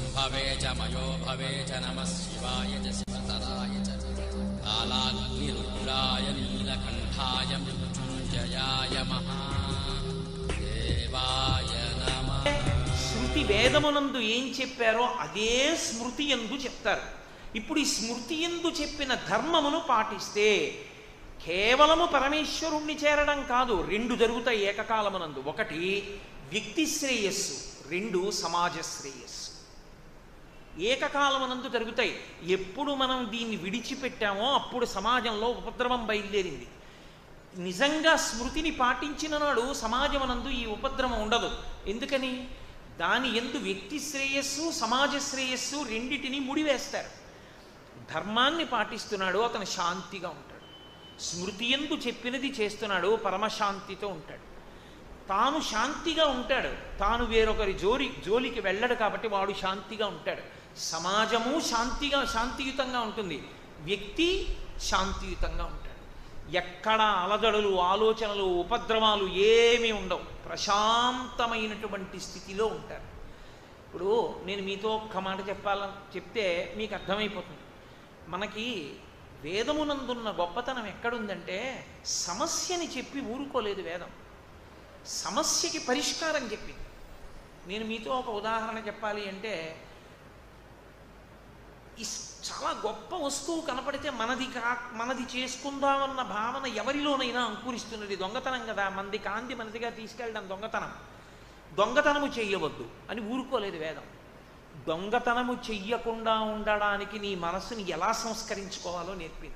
శంభవే చ మయో భవే చ నమ శివాయ చ శివతరాయ చ కాలాగ్నిరుద్రాయ నీలకంఠాయ మృత్యుంజయాయ మహాదేవాయ నమః శృతి వేదమునందు ఏం చెప్పారో అదే స్మృతి ఎందు చెప్తారు ఇప్పుడు ఈ స్మృతి ఎందు చెప్పిన ధర్మమును పాటిస్తే కేవలము పరమేశ్వరుణ్ణి చేరడం కాదు రెండు జరుగుతాయి ఏకకాలమునందు ఒకటి వ్యక్తి శ్రేయస్సు రెండు సమాజ శ్రేయస్సు ఏకకాలమునందు జరుగుతాయి ఎప్పుడు మనం దీన్ని విడిచిపెట్టామో అప్పుడు సమాజంలో ఉపద్రవం బయలుదేరింది నిజంగా స్మృతిని పాటించిన నాడు సమాజమనందు ఈ ఉపద్రవం ఉండదు ఎందుకని దాని ఎందు వ్యక్తి శ్రేయస్సు సమాజ శ్రేయస్సు రెండిటిని ముడివేస్తారు ధర్మాన్ని పాటిస్తున్నాడు అతను శాంతిగా ఉంటాడు స్మృతి ఎందు చెప్పినది చేస్తున్నాడు పరమశాంతితో ఉంటాడు తాను శాంతిగా ఉంటాడు తాను వేరొకరి జోలి జోలికి వెళ్ళడు కాబట్టి వాడు శాంతిగా ఉంటాడు సమాజము శాంతిగా శాంతియుతంగా ఉంటుంది వ్యక్తి శాంతియుతంగా ఉంటాడు ఎక్కడ అలజడులు ఆలోచనలు ఉపద్రవాలు ఏమీ ఉండవు ప్రశాంతమైనటువంటి స్థితిలో ఉంటారు ఇప్పుడు నేను మీతో ఒక్క మాట చెప్పాలని చెప్తే మీకు అర్థమైపోతుంది మనకి వేదమునందున్న గొప్పతనం ఎక్కడుందంటే సమస్యని చెప్పి ఊరుకోలేదు వేదం సమస్యకి పరిష్కారం చెప్పింది నేను మీతో ఒక ఉదాహరణ చెప్పాలి అంటే ఈ చాలా గొప్ప వస్తువు కనపడితే మనది కా మనది చేసుకుందామన్న భావన ఎవరిలోనైనా అంకురిస్తున్నది దొంగతనం కదా మనది కాంతి మనదిగా తీసుకెళ్ళడం దొంగతనం దొంగతనము చెయ్యవద్దు అని ఊరుకోలేదు వేదం దొంగతనము చెయ్యకుండా ఉండడానికి నీ మనస్సుని ఎలా సంస్కరించుకోవాలో నేర్పింది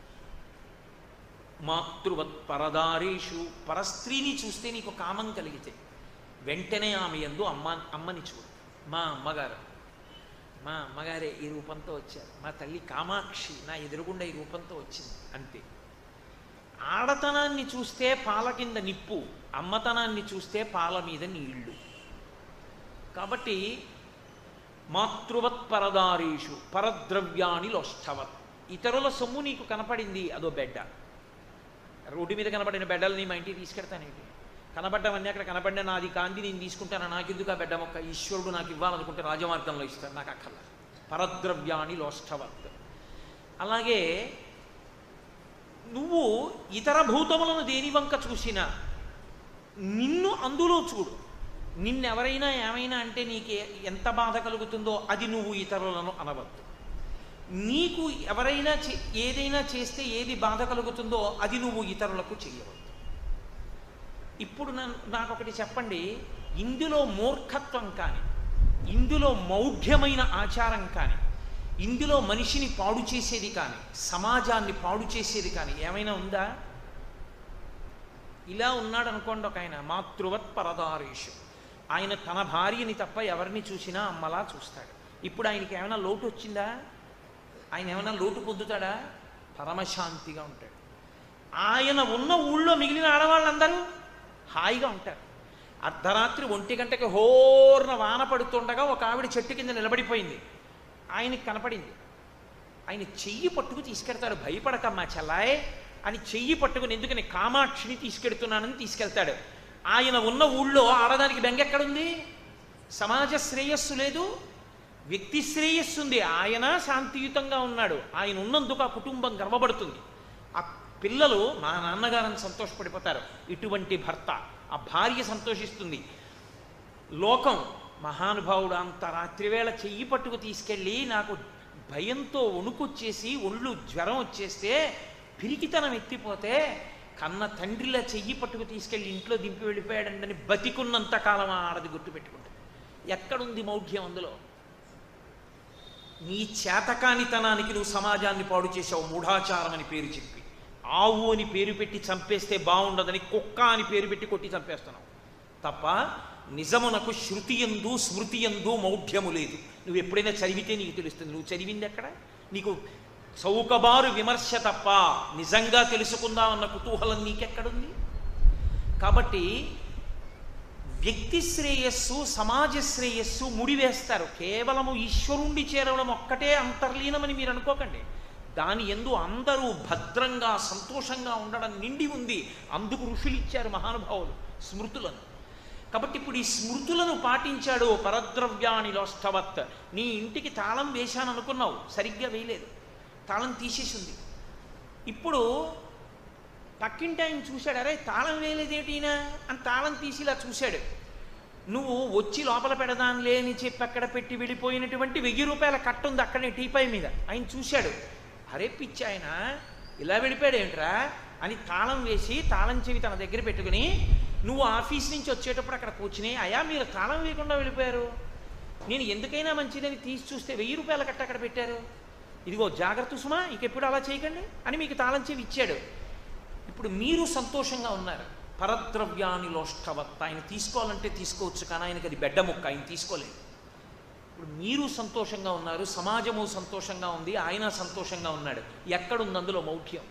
మాతృవత్ పరదారేషు పరస్త్రీని చూస్తే నీకు కామం కలిగితే వెంటనే ఆమె ఎందు అమ్మ అమ్మని చూడు మా అమ్మగారు మా అమ్మగారే ఈ రూపంతో వచ్చారు మా తల్లి కామాక్షి నా ఎదురుగుండా ఈ రూపంతో వచ్చింది అంతే ఆడతనాన్ని చూస్తే పాల కింద నిప్పు అమ్మతనాన్ని చూస్తే పాల మీద నీళ్లు కాబట్టి మాతృవత్ పరదారీషు పరద్రవ్యాణి లోష్టవత్ ఇతరుల సొమ్ము నీకు కనపడింది అదో బెడ్డ రోడ్డు మీద కనపడిన బెడ్డలు నీ మా ఇంటికి తీసుకెడతానేంటి కనబడ్డవన్నీ అక్కడ కనబడిన నాది కాంతి నేను తీసుకుంటాను నాకెందుకు ఆ బెడ్డ మొక్క ఈశ్వరుడు నాకు ఇవ్వాలనుకుంటే రాజమార్గంలో ఇస్తాడు నాకు అక్కర్ల పరద్రవ్యాణి లోష్టవత్ అలాగే నువ్వు ఇతర భూతములను దేని వంక చూసినా నిన్ను అందులో చూడు నిన్నెవరైనా ఏమైనా అంటే నీకు ఎంత బాధ కలుగుతుందో అది నువ్వు ఇతరులను అనవద్దు నీకు ఎవరైనా చే- ఏదైనా చేస్తే ఏది బాధ కలుగుతుందో అది నువ్వు ఇతరులకు చేయవద్దు ఇప్పుడు నన్ను నాకు ఒకటి చెప్పండి ఇందులో మూర్ఖత్వం కానీ ఇందులో మౌఢ్యమైన ఆచారం కానీ ఇందులో మనిషిని పాడు చేసేది కానీ సమాజాన్ని పాడు చేసేది కానీ ఏమైనా ఉందా ఇలా ఉన్నాడు అనుకోండి ఒక ఆయన మాతృవత్ పరదారేషు ఆయన తన భార్యని తప్ప ఎవరిని చూసినా అమ్మలా చూస్తాడు ఇప్పుడు ఆయనకి ఏమైనా లోటు వచ్చిందా ఆయన ఏమైనా లోటు పొందుతాడా పరమశాంతిగా ఉంటాడు ఆయన ఉన్న ఊళ్ళో మిగిలిన ఆడవాళ్ళందరూ హాయిగా ఉంటారు అర్ధరాత్రి ఒంటి గంటకి హోర్న వాన పడుతుండగా ఒక ఆవిడ చెట్టు కింద నిలబడిపోయింది ఆయనకి కనపడింది ఆయన చెయ్యి పట్టుకు తీసుకెడతాడు భయపడకమ్మా చెల్లాయ్ అని చెయ్యి పట్టుకుని ఎందుకని కామాక్షిని తీసుకెడుతున్నానని తీసుకెళ్తాడు ఆయన ఉన్న ఊళ్ళో ఆడదానికి బెంగెక్కడుంది సమాజ శ్రేయస్సు లేదు వ్యక్తి శ్రేయస్సు ఉంది ఆయన శాంతియుతంగా ఉన్నాడు ఆయన ఉన్నందుకు ఆ కుటుంబం గర్వపడుతుంది ఆ పిల్లలు మా నాన్నగారని సంతోషపడిపోతారు ఇటువంటి భర్త ఆ భార్య సంతోషిస్తుంది లోకం మహానుభావుడు అంత రాత్రివేళ చెయ్యి పట్టుకు తీసుకెళ్ళి నాకు భయంతో వణుకొచ్చేసి ఒళ్ళు జ్వరం వచ్చేస్తే పిరికితనం ఎత్తిపోతే కన్న తండ్రిలా చెయ్యి పట్టుకు తీసుకెళ్ళి ఇంట్లో దింపి వెళ్ళిపోయాడంటని బతికున్నంత కాలం ఆ ఆడది గుర్తుపెట్టుకుంటుంది ఎక్కడుంది మౌఢ్యం అందులో నీ చేతకానితనానికి నువ్వు సమాజాన్ని పాడు చేసావు మూఢాచారం అని పేరు చెప్పి ఆవు అని పేరు పెట్టి చంపేస్తే బాగుండదని కుక్క అని పేరు పెట్టి కొట్టి చంపేస్తున్నావు తప్ప నిజమునకు శృతి ఎందు స్మృతి ఎందు మౌఢ్యము లేదు నువ్వు ఎప్పుడైనా చదివితే నీకు తెలుస్తుంది నువ్వు చదివింది ఎక్కడ నీకు చౌకబారు విమర్శ తప్ప నిజంగా తెలుసుకుందామన్న కుతూహలం నీకెక్కడుంది కాబట్టి వ్యక్తి శ్రేయస్సు సమాజ శ్రేయస్సు ముడివేస్తారు కేవలము ఈశ్వరుండి చేరడం ఒక్కటే అంతర్లీనమని మీరు అనుకోకండి దాని ఎందు అందరూ భద్రంగా సంతోషంగా ఉండడం నిండి ఉంది అందుకు ఋషులు ఇచ్చారు మహానుభావులు స్మృతులను కాబట్టి ఇప్పుడు ఈ స్మృతులను పాటించాడు పరద్రవ్యాని లోష్టవత్ నీ ఇంటికి తాళం వేశాను అనుకున్నావు సరిగ్గా వేయలేదు తాళం తీసేసింది ఇప్పుడు పక్కింటి ఆయన చూశాడు అరే తాళం వేయలేదేమిటినా అని తాళం తీసి ఇలా చూశాడు నువ్వు వచ్చి లోపల పెడదాంలే అని చెప్పి అక్కడ పెట్టి వెళ్ళిపోయినటువంటి వెయ్యి రూపాయల కట్ట ఉంది అక్కడే టీపై మీద ఆయన చూశాడు అరే పిచ్చి ఆయన ఇలా వెళ్ళిపోయాడు ఏంట్రా అని తాళం వేసి తాళం చెవి తన దగ్గర పెట్టుకుని నువ్వు ఆఫీస్ నుంచి వచ్చేటప్పుడు అక్కడ కూర్చుని అయా మీరు తాళం వేయకుండా వెళ్ళిపోయారు నేను ఎందుకైనా మంచిదని తీసి చూస్తే వెయ్యి రూపాయల కట్ట అక్కడ పెట్టారు ఇదిగో జాగ్రత్త సుమా ఇక ఎప్పుడు అలా చేయకండి అని మీకు తాళం చెవి ఇచ్చాడు ఇప్పుడు మీరు సంతోషంగా ఉన్నారు పరద్రవ్యాన్ని లోష్టవత్ ఆయన తీసుకోవాలంటే తీసుకోవచ్చు కానీ ఆయనకి అది బెడ్డ ముక్క ఆయన తీసుకోలేదు ఇప్పుడు మీరు సంతోషంగా ఉన్నారు సమాజము సంతోషంగా ఉంది ఆయన సంతోషంగా ఉన్నాడు ఎక్కడుంది అందులో మౌఢ్యం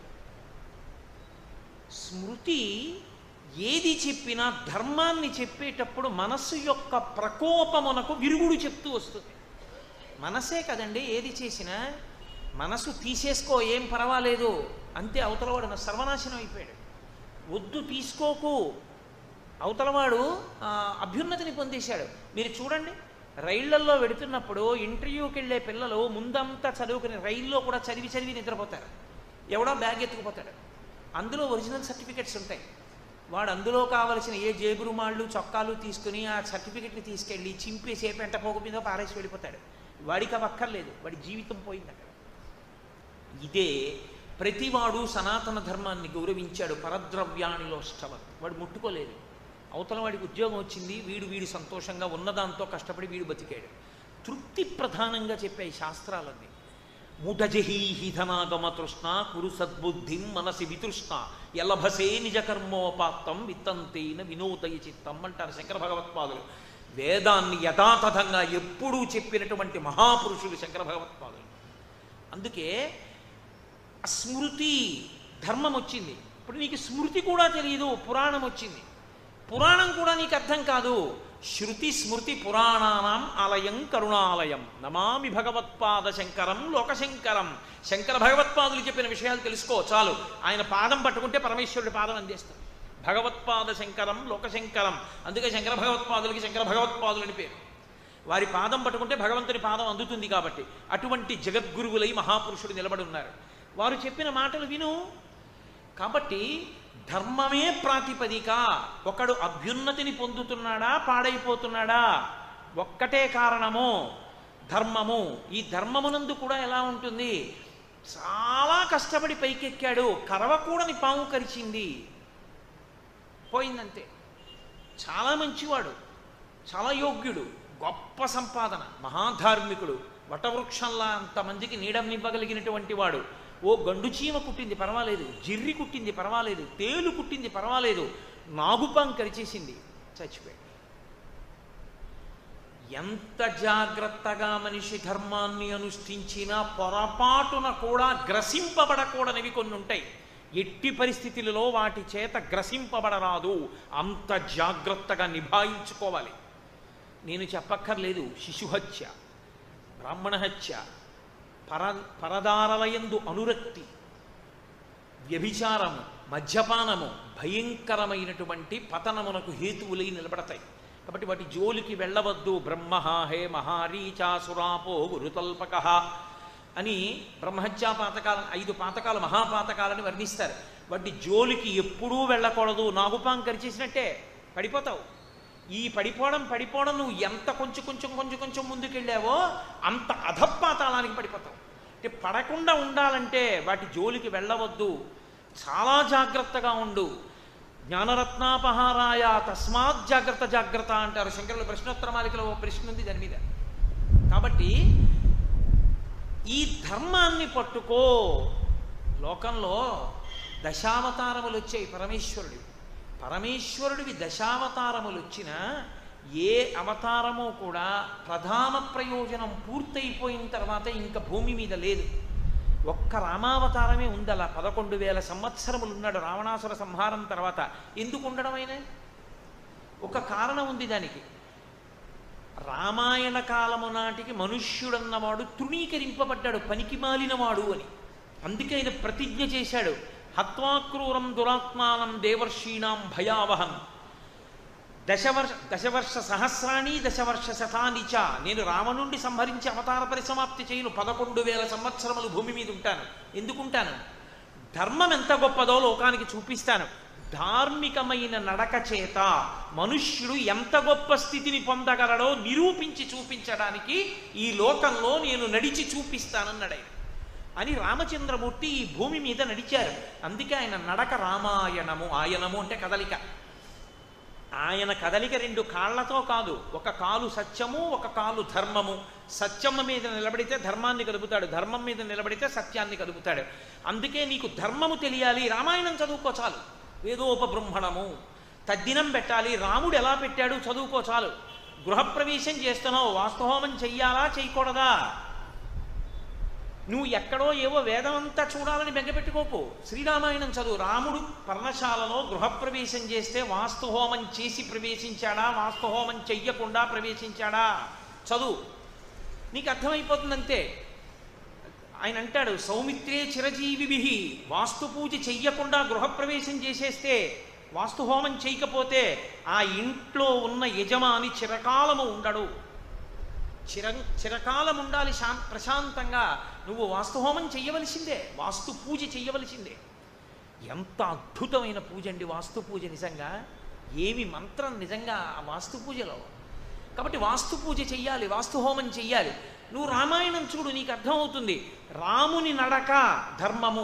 స్మృతి ఏది చెప్పినా ధర్మాన్ని చెప్పేటప్పుడు మనస్సు యొక్క ప్రకోపమునకు విరుగుడు చెప్తూ వస్తుంది మనసే కదండి ఏది చేసినా మనసు తీసేసుకో ఏం పర్వాలేదు అంతే అవతలవాడు నా సర్వనాశనం అయిపోయాడు వద్దు తీసుకోకు అవతలవాడు ఆ, అభ్యున్నతిని పొందేశాడు మీరు చూడండి రైళ్లల్లో వెడుతున్నప్పుడు ఇంటర్వ్యూకి వెళ్ళే పిల్లలు ముందంతా చదువుకుని రైల్లో కూడా చదివి చదివి నిద్రపోతారు ఎవడో బ్యాగ్ ఎత్తుకుపోతాడు అందులో ఒరిజినల్ సర్టిఫికెట్స్ ఉంటాయి వాడు అందులో కావలసిన ఏ జేబురుమాళ్ళు చొక్కాలు తీసుకుని ఆ సర్టిఫికెట్ని తీసుకెళ్ళి చింపేసి ఏ పెంట పోగు మీద పారేసి వెళ్ళిపోతాడు వాడికి అవి అక్కర్లేదు వాడి జీవితం పోయింది అక్కడ ఇదే ప్రతివాడు సనాతన ధర్మాన్ని గౌరవించాడు పరద్రవ్యానిలో ష్టవ వాడు ముట్టుకోలేదు అవతల వాడికి ఉద్యోగం వచ్చింది వీడు వీడు సంతోషంగా ఉన్నదాంతో కష్టపడి వీడు బతికాడు తృప్తి ప్రధానంగా చెప్పాయి శాస్త్రాలన్నీ ముఠజహీహి ధనాగమ తృష్ణ కురు సద్బుద్ధిం మనసి వితృష్ణ ఎలభసే నిజ కర్మోపాత్తం విత్తంతేన వినోదయ చిత్తం అంటారు శంకర భగవత్పాదులు వేదాన్ని యథాతథంగా ఎప్పుడూ చెప్పినటువంటి మహాపురుషులు శంకర భగవత్పాదులు అందుకే స్మృతి ధర్మం వచ్చింది ఇప్పుడు నీకు స్మృతి కూడా తెలియదు పురాణం వచ్చింది పురాణం కూడా నీకు అర్థం కాదు శృతి స్మృతి పురాణానాం ఆలయం కరుణాలయం నమామి భగవత్పాద శంకరం లోకశంకరం శంకర భగవత్పాదులు చెప్పిన విషయాలు తెలుసుకో చాలు ఆయన పాదం పట్టుకుంటే పరమేశ్వరుడి పాదం అందిస్తాం భగవత్పాద శంకరం లోకశంకరం అందుకే శంకర భగవత్పాదులకి శంకర భగవత్పాదులని పేరు వారి పాదం పట్టుకుంటే భగవంతుని పాదం అందుతుంది కాబట్టి అటువంటి జగద్గురువులై మహాపురుషుడు నిలబడి ఉన్నారు వారు చెప్పిన మాటలు విను కాబట్టి ధర్మమే ప్రాతిపదిక ఒకడు అభ్యున్నతిని పొందుతున్నాడా పాడైపోతున్నాడా ఒక్కటే కారణము ధర్మము ఈ ధర్మమునందు కూడా ఎలా ఉంటుంది చాలా కష్టపడి పైకెక్కాడు కరవకూడని పాము కరిచింది పోయిందంతే చాలా మంచివాడు చాలా యోగ్యుడు గొప్ప సంపాదన మహాధార్మికుడు వటవృక్షంలా అంతమందికి నీడనివ్వగలిగినటువంటి వాడు ఓ గండు చీమ కుట్టింది పర్వాలేదు జిర్రి కుట్టింది పర్వాలేదు తేలు కుట్టింది పర్వాలేదు నాగుపాం కరిచేసింది చచ్చిపోయాడు ఎంత జాగ్రత్తగా మనిషి ధర్మాన్ని అనుష్ఠించినా పొరపాటున కూడా గ్రసింపబడకూడనివి కొన్ని ఉంటాయి ఎట్టి పరిస్థితులలో వాటి చేత గ్రసింపబడరాదు అంత జాగ్రత్తగా నిభాయించుకోవాలి నేను చెప్పక్కర్లేదు శిశుహత్య బ్రాహ్మణ హత్య పర పరదారలయందు అనురక్తి వ్యభిచారము మద్యపానము భయంకరమైనటువంటి పతనమునకు హేతువులై నిలబడతాయి కాబట్టి వాటి జోలికి వెళ్ళవద్దు బ్రహ్మ హే మహారీచాసురాపో గురుతల్పక అని బ్రహ్మహత్యా పాతకాల ఐదు పాతకాల మహాపాతకాలని వర్ణిస్తారు వాటి జోలికి ఎప్పుడూ వెళ్ళకూడదు నాగుపాం కరిచేసినట్టే పడిపోతావు ఈ పడిపోవడం పడిపోవడం నువ్వు ఎంత కొంచెం కొంచెం కొంచెం కొంచెం ముందుకెళ్ళావో అంత అధపాతాళానికి పడిపోతావు అంటే పడకుండా ఉండాలంటే వాటి జోలికి వెళ్ళవద్దు చాలా జాగ్రత్తగా ఉండు జ్ఞానరత్నాపహారాయ తస్మాత్ జాగ్రత్త జాగ్రత్త అంటారు శంకరుల ప్రశ్నోత్తరమాలికలో ఓ ప్రశ్న ఉంది దాని మీద కాబట్టి ఈ ధర్మాన్ని పట్టుకో లోకంలో దశావతారములు వచ్చాయి పరమేశ్వరుడి పరమేశ్వరుడివి దశావతారములు వచ్చినా ఏ అవతారము కూడా ప్రధాన ప్రయోజనం పూర్తయిపోయిన తర్వాత ఇంకా భూమి మీద లేదు ఒక్క రామావతారమే ఉంది అలా పదకొండు వేల సంవత్సరములు ఉన్నాడు రావణాసుర సంహారం తర్వాత ఎందుకు ఉండడం ఆయన ఒక కారణం ఉంది దానికి రామాయణ కాలము నాటికి మనుష్యుడన్నవాడు తృణీకరింపబడ్డాడు పనికి మాలినవాడు అని అందుకే ఆయన ప్రతిజ్ఞ చేశాడు హత్వాక్రూరం దురాత్మానం దేవర్షీణాం భయావహం దశవర్ష దశవర్ష సహస్రాణి దశవర్ష శతాని చ నేను రావణుండి సంహరించి అవతార పరిసమాప్తి చేయను పదకొండు వేల సంవత్సరములు భూమి మీద ఉంటాను ఎందుకుంటాను ధర్మం ఎంత గొప్పదో లోకానికి చూపిస్తాను ధార్మికమైన నడక చేత మనుష్యుడు ఎంత గొప్ప స్థితిని పొందగలడో నిరూపించి చూపించడానికి ఈ లోకంలో నేను నడిచి చూపిస్తానన్నాడు ఆయన అని రామచంద్రమూర్తి ఈ భూమి మీద నడిచారు అందుకే ఆయన నడక రామాయణము ఆయనము అంటే కదలిక ఆయన కదలిక రెండు కాళ్లతో కాదు ఒక కాలు సత్యము ఒక కాలు ధర్మము సత్యము మీద నిలబడితే ధర్మాన్ని కలుపుతాడు ధర్మం మీద నిలబడితే సత్యాన్ని కలుపుతాడు అందుకే నీకు ధర్మము తెలియాలి రామాయణం చదువుకో చాలు వేదోపబృంహణము తద్దినం పెట్టాలి రాముడు ఎలా పెట్టాడు చదువుకో చాలు గృహప్రవేశం చేస్తున్నావు వాస్తవోమం చెయ్యాలా చేయకూడదా నువ్వు ఎక్కడో ఏవో వేదం అంతా చూడాలని బెంగపెట్టుకోకు శ్రీరామాయణం చదువు రాముడు పర్ణశాలలో గృహప్రవేశం చేస్తే వాస్తుహోమం చేసి ప్రవేశించాడా వాస్తుహోమం చెయ్యకుండా ప్రవేశించాడా చదువు నీకు అర్థమైపోతుందంతే ఆయన అంటాడు సౌమిత్రే చిరజీవిభి వాస్తు పూజ చెయ్యకుండా గృహప్రవేశం చేసేస్తే వాస్తుహోమం చేయకపోతే ఆ ఇంట్లో ఉన్న యజమాని చిరకాలము ఉండడు చిర చిరకాలం ఉండాలి శా ప్రశాంతంగా నువ్వు వాస్తుహోమం చెయ్యవలసిందే వాస్తు పూజ చెయ్యవలసిందే ఎంత అద్భుతమైన పూజ అండి వాస్తు పూజ నిజంగా ఏమి మంత్రం నిజంగా ఆ వాస్తు పూజలో కాబట్టి వాస్తు పూజ చెయ్యాలి వాస్తుహోమం చెయ్యాలి నువ్వు రామాయణం చూడు నీకు అర్థమవుతుంది రాముని నడక ధర్మము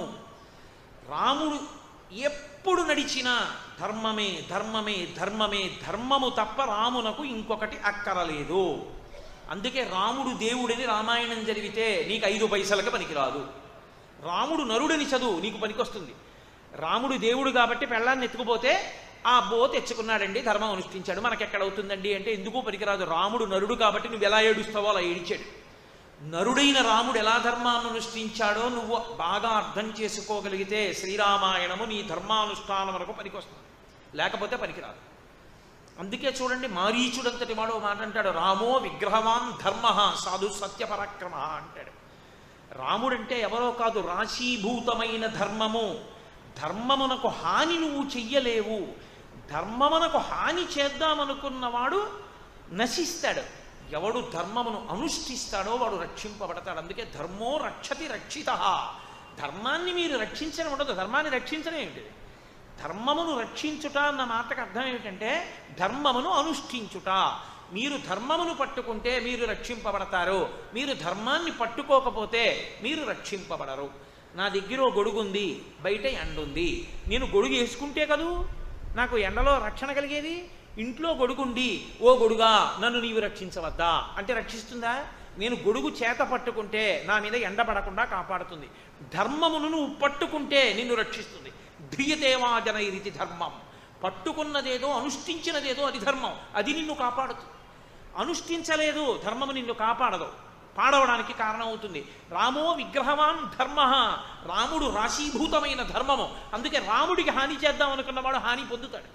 రాముడు ఎప్పుడు నడిచినా ధర్మమే ధర్మమే ధర్మమే ధర్మము తప్ప రామునకు ఇంకొకటి అక్కరలేదు అందుకే రాముడు దేవుడని రామాయణం చదివితే నీకు ఐదు పైసలకు పనికిరాదు రాముడు నరుడని చదువు నీకు పనికొస్తుంది రాముడు దేవుడు కాబట్టి పెళ్ళాన్ని ఎత్తుకుపోతే ఆ బో తెచ్చుకున్నాడండి ధర్మం అనుష్ఠించాడు మనకెక్కడవుతుందండి అంటే ఎందుకు పనికిరాదు రాముడు నరుడు కాబట్టి నువ్వు ఎలా ఏడుస్తావో అలా ఏడిచాడు నరుడైన రాముడు ఎలా ధర్మాన్ని అనుష్ఠించాడో నువ్వు బాగా అర్థం చేసుకోగలిగితే శ్రీరామాయణము నీ ధర్మానుష్ఠానం వరకు పనికొస్తుంది లేకపోతే పనికిరాదు అందుకే చూడండి మారీచుడంతటి వాడు ఓ మాట అంటాడు రామో విగ్రహవాన్ ధర్మ సాధు సత్యపరాక్రమ అంటాడు రాముడంటే ఎవరో కాదు రాశీభూతమైన ధర్మము ధర్మమునకు హాని నువ్వు చెయ్యలేవు ధర్మమునకు హాని చేద్దామనుకున్నవాడు నశిస్తాడు ఎవడు ధర్మమును అనుష్ఠిస్తాడో వాడు రక్షింపబడతాడు అందుకే ధర్మో రక్షతి రక్షిత ధర్మాన్ని మీరు రక్షించడం ఉండదు ధర్మాన్ని రక్షించడం ఏమిటి ధర్మమును రక్షించుట అన్న మాటకు అర్థం ఏమిటంటే ధర్మమును అనుష్ఠించుట మీరు ధర్మమును పట్టుకుంటే మీరు రక్షింపబడతారు మీరు ధర్మాన్ని పట్టుకోకపోతే మీరు రక్షింపబడరు నా దగ్గర ఓ గొడుగు ఉంది బయట ఎండ ఉంది నేను గొడుగు వేసుకుంటే కదూ నాకు ఎండలో రక్షణ కలిగేది ఇంట్లో గొడుగుండి ఓ గొడుగా నన్ను నీవు రక్షించవద్దా అంటే రక్షిస్తుందా నేను గొడుగు చేత పట్టుకుంటే నా మీద ఎండ పడకుండా కాపాడుతుంది ధర్మమును నువ్వు పట్టుకుంటే నిన్ను రక్షిస్తుంది ధ్రియతేవా జనైరితి ధర్మం పట్టుకున్నదేదో అనుష్ఠించినదేదో అది ధర్మం అది నిన్ను కాపాడుతుంది అనుష్ఠించలేదు ధర్మము నిన్ను కాపాడదు పాడవడానికి కారణమవుతుంది రామో విగ్రహవాన్ ధర్మ రాముడు రాశీభూతమైన ధర్మము అందుకే రాముడికి హాని చేద్దాం అనుకున్నవాడు హాని పొందుతాడు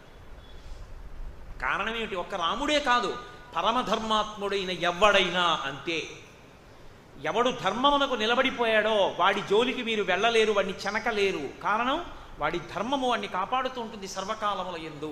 కారణం ఏమిటి ఒక్క రాముడే కాదు పరమధర్మాత్ముడైన ఎవ్వడైనా అంతే ఎవడు ధర్మమునకు నిలబడిపోయాడో వాడి జోలికి మీరు వెళ్ళలేరు వాడిని చెనకలేరు కారణం వాడి ధర్మము వాడిని కాపాడుతూ ఉంటుంది సర్వకాలముల ఎందు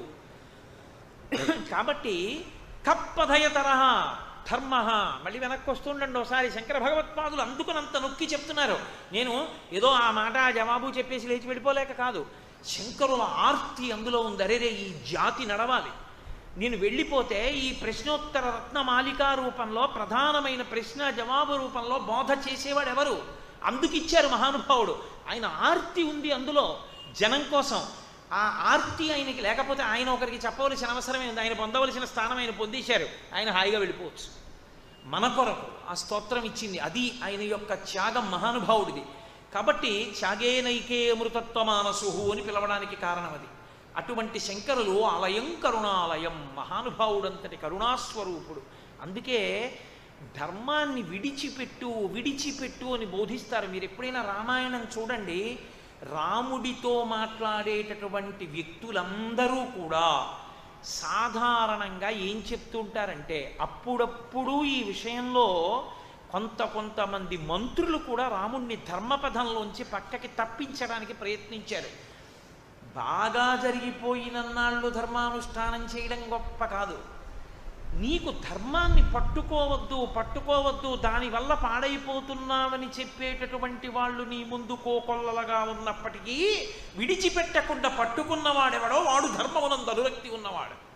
కాబట్టి కప్పధయ తరహ ధర్మ మళ్ళీ వెనక్కి వస్తుండండి ఒకసారి శంకర భగవత్పాదులు అందుకునంత నొక్కి చెప్తున్నారు నేను ఏదో ఆ మాట ఆ జవాబు చెప్పేసి లేచి వెళ్ళిపోలేక కాదు శంకరుల ఆర్తి అందులో ఉంది అరేరే ఈ జాతి నడవాలి నేను వెళ్ళిపోతే ఈ ప్రశ్నోత్తర రత్నమాలికా రూపంలో ప్రధానమైన ప్రశ్న జవాబు రూపంలో బోధ చేసేవాడు ఎవరు అందుకిచ్చారు మహానుభావుడు ఆయన ఆర్తి ఉంది అందులో జనం కోసం ఆ ఆర్తి ఆయనకి లేకపోతే ఆయన ఒకరికి చెప్పవలసిన అవసరమే ఉంది ఆయన పొందవలసిన స్థానం ఆయన పొందేశారు ఆయన హాయిగా వెళ్ళిపోవచ్చు మన కొరకు ఆ స్తోత్రం ఇచ్చింది అది ఆయన యొక్క త్యాగం మహానుభావుడిది కాబట్టి త్యాగేనైకే అమృతత్వమానసు అని పిలవడానికి కారణం అది అటువంటి శంకరులు ఆలయం కరుణాలయం మహానుభావుడంతటి కరుణాస్వరూపుడు అందుకే ధర్మాన్ని విడిచిపెట్టు విడిచిపెట్టు అని బోధిస్తారు మీరు ఎప్పుడైనా రామాయణం చూడండి రాముడితో మాట్లాడేటటువంటి వ్యక్తులందరూ కూడా సాధారణంగా ఏం చెప్తుంటారంటే అప్పుడప్పుడు ఈ విషయంలో కొంత కొంతమంది మంత్రులు కూడా రాముణ్ణి ధర్మపథంలోంచి పక్కకి తప్పించడానికి ప్రయత్నించారు బాగా జరిగిపోయినన్నాళ్ళు ధర్మానుష్ఠానం చేయడం గొప్ప కాదు నీకు ధర్మాన్ని పట్టుకోవద్దు పట్టుకోవద్దు దానివల్ల పాడైపోతున్నామని చెప్పేటటువంటి వాళ్ళు నీ ముందు కోకొల్లలుగా ఉన్నప్పటికీ విడిచిపెట్టకుండా పట్టుకున్నవాడెవడో వాడు ధర్మమునందు అనురక్తి ఉన్నవాడు